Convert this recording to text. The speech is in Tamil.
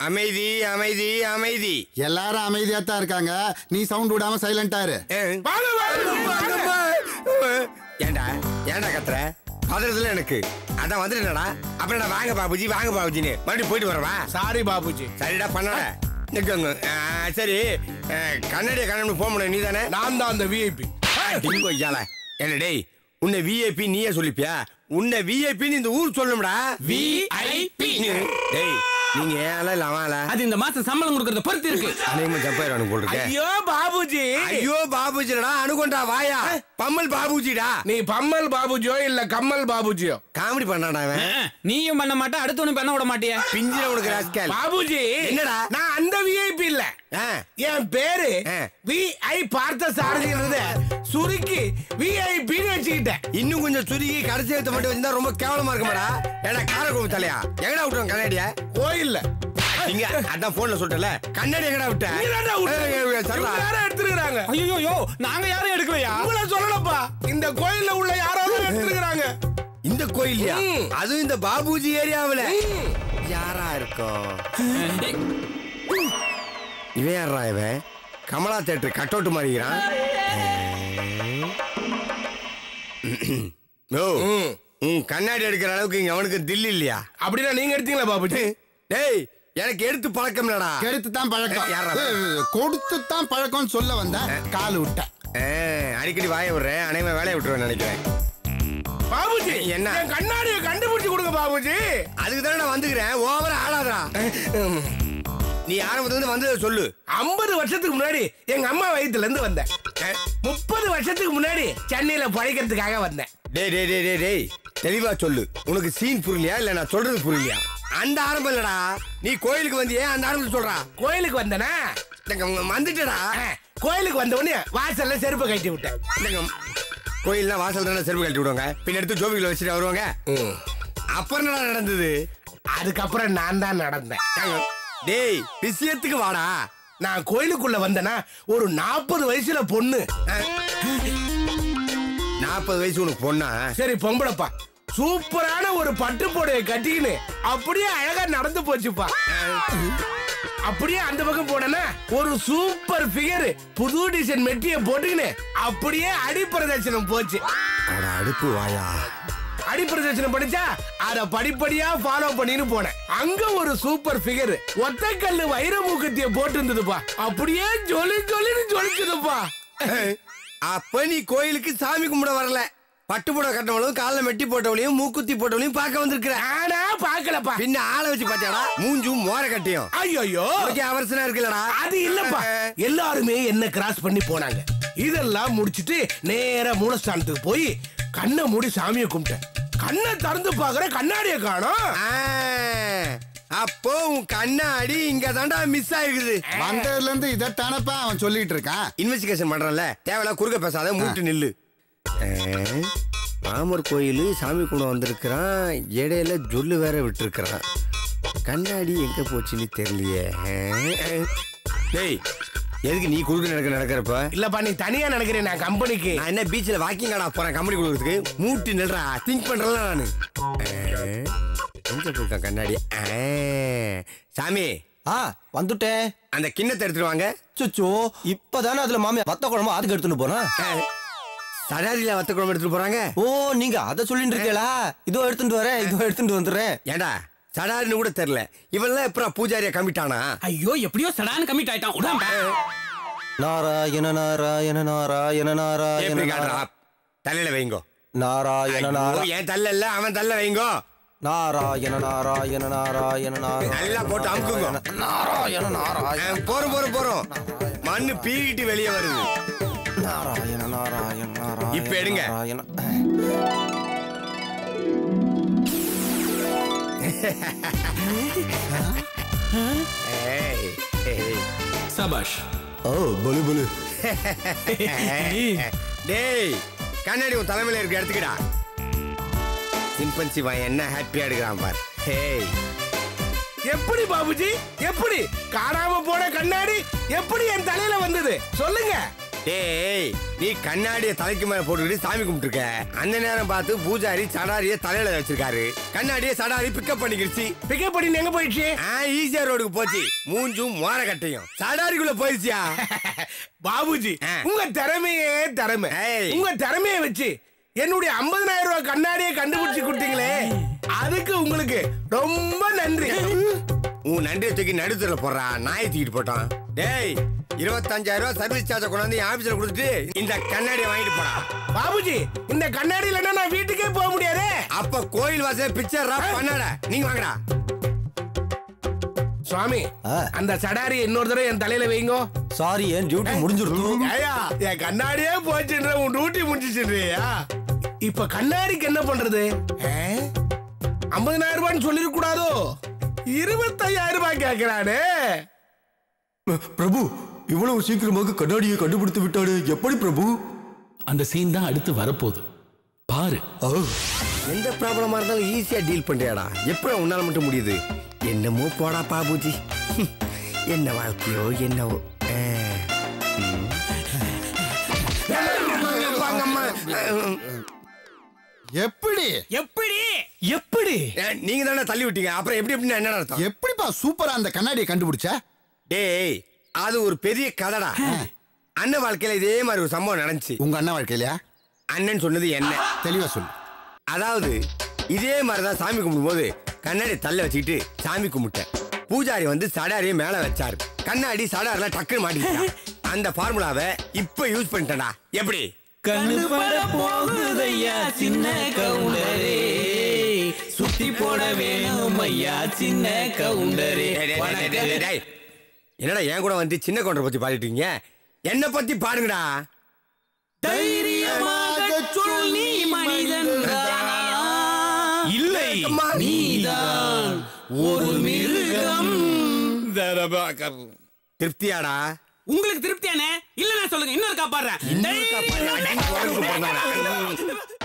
அமைதி அமைதி அமைதி எல்லாரும் அமைதியா தான் இருக்காங்க நீ சவுண்ட் விடாம சைலண்டா இரு வாங்க வாங்க வாங்க. ஏண்டா ஏண்டா கத்துற பதறதுல எனக்கு அதான் வந்துட்டேனடா அப்புறம் நான் வாங்க பாபுஜி வாங்க பாபுஜின்னு மறுபடியும் போயிட்டு வரவா சாரி பாபுஜி சரிடா பண்ணல நிக்கோங்க ஆ, சரி ஆ, கண்ணாடிய கண்ணு போக முடியும் நீ தானே நான் தான் அந்த விஐபி டிங்கோ ஐயால என்ன டேய் உன்னை விஐபி நீயே சொல்லிப்பியா உன்னை விஐபின்னு இந்த ஊர் சொல்லணும்டா VIP. டேய் நீங்க ஏன் இல்ல அவன் அது இந்த மாசம் சம்பளம் கொடுக்கறத பொறுத்து இருக்கு அனைவரும் ஜப்பாயிரம் போல் இருக்கேன் ஐயோ பாபுஜி ஐயோ பாபுஜிடா அணுகொண்டா வாயா பம்மல் பாபுஜிடா நீ பம்மல் பாபுஜியோ இல்ல கம்மல் பாபுஜியோ காமெடி பண்ணாடா அவன் அஹ், நீயும் பண்ண மாட்ட அடுத்தவனும் பண்ண விட மாட்டியா பிஞ்சிர உனக்கு ராஸ்கல் பாபுஜி என்னடா? நான் அந்த விஐபி இல்ல ஆ. என் பேரு ஆ. விஐ பார்த்த சாரதிங்கிறத சுருக்கி விஐபின்னு வச்சுக்கிட்டேன் இன்னும் கொஞ்சம் சுருகி கடைசி எடுத்து மட்டும் வச்சிருந்தா ரொம்ப கேவலமா இருக்குமாடா ஏடா காரக்குழம்பு தலையா எங்கடா விட்டுறோம் கண்ணாடிய கோயில்ல இங்க அதான் போன்ல சொல்றல கண்ணாடி எங்கடா விட்ட இங்கதான்டா விட்டேன். ஏய், ஏய், ஏய், சரிடா. இவங்க யாரோ எடுத்துருக்காங்க ஐயோ நாங்க யாரும் எடுக்கலையா உங்களை சொல்லலப்பா இந்த கோயில்ல உள்ள யாரோ எடுத்துருக்காங்க இந்த கோயில்லையா ம். அதுவும் இந்த பாபுஜி ஏரியாவுல யாரா இருக்கும் இவன் யாரா இவன் கமலா தேட்டர் கட் அவுட் மாறிக்கிறான் ஓ உன் கண்ணாடி எடுக்கிற அளவுக்கு இங்க அவனுக்கு தில் இல்லையா அப்படின்னா நீங்க எடுத்தீங்களா பாபுஜி டேய் எனக்கு எடுத்து பழக்கம் இல்லடா கெடுத்து தான் பழக்கம் யாரா? ஏய், கொடுத்து தான் பழக்கம்னு சொல்ல வந்தேன் கால் விட்ட ஆ, அடிக்கடி வாய விடுறேன் அனைவன் வேலையை விட்டுருவேன் நினைக்கிறேன் பாபுஜி என்ன? என் கண்ணாடியை கண்டுபிடிச்சு கொடுங்க பாபுஜி அதுக்கு தானே நான் வந்துக்கிறேன் ஓவரா ஆளாதா நீ ஆரம்பத்துல இருந்து வந்ததை சொல்லு ஐம்பது வருஷத்துக்கு முன்னாடி எங்க அம்மா வயித்துல இருந்து வந்தேன் முப்பது வருஷத்துக்கு முன்னாடி சென்னையில பழைக்கிறதுக்காக வந்தேன் டேய் டேய் டேய் டேய் டேய் தெளிவா சொல்லு உனக்கு சீன் புரியலையா இல்ல நான் சொல்றது புரியலையா அந்த ஆரம்பம் இல்லடா நீ கோயிலுக்கு வந்தியே அந்த ஆரம்பத்தில் சொல்றா கோயிலுக்கு வந்தனா இங்க வந்துட்டடா கோயிலுக்கு வந்த உடனே வாசல்ல செருப்பு கட்டி விட்டேன் இங்க கோயில்னா வாசல் தானே செருப்பு கழட்டி விடுவாங்க பின்ன எடுத்து ஜோபிகளை வச்சுட்டு வருவாங்க அப்புறம் என்னடா நடந்தது அதுக்கப்புறம் நான் தான் நடந்தேன் ஏங்க, டேய் விஷயத்துக்கு வாடா நான் கோயிலுக்குள்ள வந்தனா ஒரு நாற்பது வயசுல பொண்ணு நாற்பது வயசு உனக்கு பொண்ணா சரி பொம்பளைப்பா சூப்பரான ஒரு பட்டு புடவை கட்டிக்கின்னு அப்படியே அழகா நடந்து போச்சுப்பா அப்படியே அந்த பக்கம் போனனா ஒரு சூப்பர் ஃபிகர் புது டிசைன் மெட்டிய போட்டுக்கின்னு அப்படியே அடிப்பிரதர்சனம் போச்சு அட அடுப்பு வாயா அடிப்பிரதர்சனம் படிச்சா அத படிப்படியா ஃபாலோ பண்ணின்னு போனேன் அங்க ஒரு சூப்பர் ஃபிகர் ஒத்தக்கல்லு வைர மூக்கத்திய போட்டு இருந்ததுப்பா அப்படியே ஜொலி ஜொலின்னு ஜொலிச்சதுப்பா அப்ப நீ கோயிலுக்கு சாமி கும்பிட வரல பட்டு புடவை கட்டவளையும் காலில் மெட்டி போட்டவளையும் மூக்குத்தி போட்டவளையும் பார்க்க வந்திருக்கிற ஆனா பாக்கலப்பா பின்ன ஆளை வச்சு பாத்தியாடா மூஞ்சும் மோர கட்டியும் ஐயோ உனக்கு அவசரம் இருக்குல்லடா அது இல்லப்பா எல்லாருமே என்ன கிராஸ் பண்ணி போனாங்க இதெல்லாம் முடிச்சிட்டு நேரா மூலஸ்தானத்துக்கு போய் கண்ணை மூடி சாமியை கும்பிட்டேன் கண்ணை திறந்து பாக்குற கண்ணாடியை காணோம் ஆ, அப்போ உன் கண்ணாடி இங்க தாண்டா மிஸ் ஆயிருக்குது வந்ததுல இருந்து இதைத்தானப்பா அவன் சொல்லிட்டு இருக்கான் இன்வெஸ்டிகேஷன் பண்றேன்ல தேவையில்ல குறுக்க பேசாத மூட்டு நில்லு ஆ, ராமர் கோயில் சாமி கூட வந்திருக்கிறான் இடையில ஜொல்லு வேற விட்டுருக்கிறான் கண்ணாடி எங்க போச்சுன்னு தெரியலையே ஆ, டேய் எதுக்கு நீ குறுக்க நடக்க நடக்கிறப்ப இல்லப்பா நீ தனியா நினைக்கிறேன் நான் கம்பெனிக்கு நான் என்ன பீச்சில் வாக்கிங் ஆடா போறேன் கம்பெனி கொடுக்கறதுக்கு மூட்டு நில்றா திங்க் பண்றல நானு ஆ, எங்க போயிருக்கான் கண்ணாடி ஆ, சாமி ஆ வந்துட்டேன் அந்த கிண்ணத்தை எடுத்துட்டு வாங்க சுச்சோ இப்பதானே அதுல மாமியா வத்த குழம்பு அதுக்கு எடுத்துட்டு போறேன் ஆ, சடாரியில வத்த குழம்பு எடுத்துட்டு போறாங்க ஓ நீங்க அத சொல்லிட்டு இருக்கீங்களா இதோ எடுத்துட்டு வரேன் இதோ எடுத்துட்டு வந்துடுறேன் ஏண்டா சடாரின்னு கூட தெரியல இவெல்லாம் எப்பறம் பூஜாரியா கமிட்டானா ஐயோ எப்படியோ சடான்னு கமிட் ஆயிட்டான் உடாம நாராயண நாராயண நாராயண நாராயண எப்படி காட்டுறா நாரா- தலையில வைங்கோ நாராயண ஐயோ, நாரா என் தள்ள இல்ல அவன் தள்ள வைங்கோ நாராயண நாராயண நாராயண நாராயண நல்லா போட்டு அமுக்குங்க நாராயண நாராயண ஆ, போறோம் போறோம் போறோம் மண்ணு பீறிட்டு வெளியே வருது நாராயண நாராயண நாராயண இப்ப எடுங்க. நாராயண ஏய், ஏய். சபாஷ் ஓ பலு பலு டேய் கண்ணாடி உன் தலைமையில இருக்க எடுத்துக்கடா சிம்பன்சி வாய் என்ன ஹாப்பியா எடுக்கிறான் பார் ஹேய் எப்படி பாபுஜி எப்படி காணாம போன கண்ணாடி எப்படி என் தலையில வந்தது சொல்லுங்க டேய் நீ கண்ணாடிய தலைக்கு மேல போட்டுக்கிட்டு சாமி கும்பிட்டுருக்க அந்த நேரம் பார்த்து பூஜாரி சடாரிய தலையில வச்சிருக்காரு கண்ணாடிய சடாரி பிக்கப் பண்ணிக்கிடுச்சு பிக்கப் பண்ணி எங்க போயிடுச்சு ஈஸியா ரோடுக்கு போச்சு மூஞ்சும் மோர கட்டையும் சடாரிக்குள்ள போயிடுச்சியா பாபுஜி ஆ. உங்க திறமையே திறமை ஏய். உங்க திறமைய வச்சு என்னுடைய 50000 ரூபாய் கண்ணாடியை கண்டுபிடிச்சு கொடுத்தீங்களே அதுக்கு உங்களுக்கு ரொம்ப நன்றி உன் நன்றியை தூக்கி நடுத்தல போடுறா நாயை தூக்கிட்டு போட்டான் டேய் இருபத்தஞ்சாயிரம் ரூபாய் சர்வீஸ் சார்ஜை கொண்டாந்து என் ஆபீஸ்ல கொடுத்துட்டு இந்த கண்ணாடியை வாங்கிட்டு போடா பாபுஜி இந்த கண்ணாடி இல்லைன்னா நான் வீட்டுக்கே போக முடியாது அப்ப கோயில் வாசல் பிக்சர் பண்ணாட நீங்க வாங்கடா சுவாமி ஆ. அந்த சடாரி இன்னொரு தடவை என் தலையில வைங்கோ சாரி என் டியூட்டி முடிஞ்சிருக்கும் ஏயா என் கண்ணாடியே போச்சுன்ற உன் டியூட்டி முடிச்சிச்சுன்றியா இப்ப கண்ணாடிக்கு என்ன பண்றது ஐம்பதனாயிரம் ரூபான்னு சொல்லிருக்க கூடாதோ இருபத்தையாயிரம் ரூபாய் கேக்குறானே பிரபு இவ்வளவு சீக்கிரமாக கண்ணாடியை கண்டுபிடித்து விட்டாடு எப்படி பிரபு அந்த சீன் தான் அடுத்து வரப்போகுது பாரு எந்த ப்ராப்ளமா இருந்தாலும் ஈஸியா டீல் பண்றியாடா எப்படி உன்னால மட்டும் முடியுது என்னமோ போடா பாபுஜி ஹம், என்ன வாழ்க்கையோ என்னவோ ஆ. ம். வாங்கம்மா. எப்படி எப்படி எப்படி ஏ, நீங்க தானே தள்ளி விட்டீங்க அப்புறம் எப்படி எப்படின்னு என்ன அர்த்தம் எப்படிப்பா சூப்பரா அந்த கண்ணாடியை கண்டுபிடிச்ச டேய் அது ஒரு பெரிய கதடா அண்ணன் வாழ்க்கையில இதே மாதிரி ஒரு சம்பவம் நடந்துச்சு உங்க அண்ணன் வாழ்க்கையிலயா அண்ணன் சொன்னது என்ன தெளிவா சொல்லு அதாவது இதே மாதிரிதான் சாமி கும்பிடும்போது கண்ணாடி தள்ள வச்சுக்கிட்டு சாமி கும்பிட்டேன் பூஜாரி வந்து சடாரியை மேல வச்சாரு கண்ணாடி சடாரில டக்குன்னு மாட்டிக்கிட்டான் அந்த ஃபார்முலாவை இப்ப யூஸ் பண்ணிட்டேன்டா எப்படி கண்ணு பட போகுதையா சின்ன கவுண்டரே சுத்தி போட வேணும் ஐயா சின்ன கவுண்டரே டேய், டேய், டேய், டேய், டேய், டேய். என்னடா என் கூட வந்து சின்ன கவுண்டரை பத்தி பாடிட்டு இருக்கீங்க என்ன பத்தி பாடுங்கடா தைரியமாக சொல் நீ மனிதன் இல்லை அம்மா. நீதான் ஒரு மிருகம் திருப்தியாடா உங்களுக்கு திருப்தியானே இல்ல நான் சொல்லுங்க இன்னொரு காப்பாடுறேன் இன்னொரு காப்பாடு, அடிச்சு உடம்புக்கு போடுறாடா.